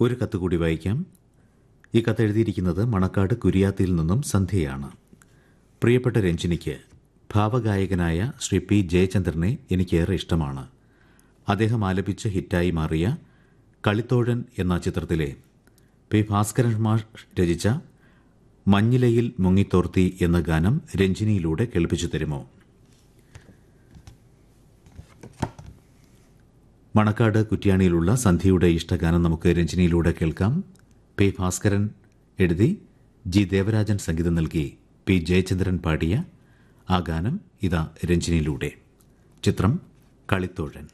ഒരു കത്ത് കൂടി വായിക്കാം ഈ കത്ത് എഴുതിയിരിക്കുന്നത് മണക്കാട് കുരിയാത്തിയിൽ നിന്നും സന്ധ്യയാണ് പ്രിയപ്പെട്ട രഞ്ജിനിക്ക് ഭാവഗായകനായ ശ്രീ പി ജയചന്ദ്രനെ എനിക്കേറെ ഇഷ്ടമാണ് അദ്ദേഹം ആലപിച്ച് ഹിറ്റായി മാറിയ കളിത്തോഴൻ എന്ന ചിത്രത്തിലെ പി ഭാസ്കരൻ മാഷ് രചിച്ച മഞ്ഞിലയിൽ മുങ്ങിത്തോർത്തി എന്ന ഗാനം രഞ്ജിനിയിലൂടെ കേൾപ്പിച്ചു തരുമോ മണക്കാട് കുറ്റ്യാണിയിലുള്ള സന്ധ്യയുടെ ഇഷ്ടഗാനം നമുക്ക് രഞ്ജിനിയിലൂടെ കേൾക്കാം പി ഭാസ്കരൻ എഴുതി ജി ദേവരാജൻ സംഗീതം നൽകി പി ജയചന്ദ്രൻ പാടിയ ആ ഗാനം ഇതാ രഞ്ജിനിയിലൂടെ ചിത്രം കളിത്തോഴൻ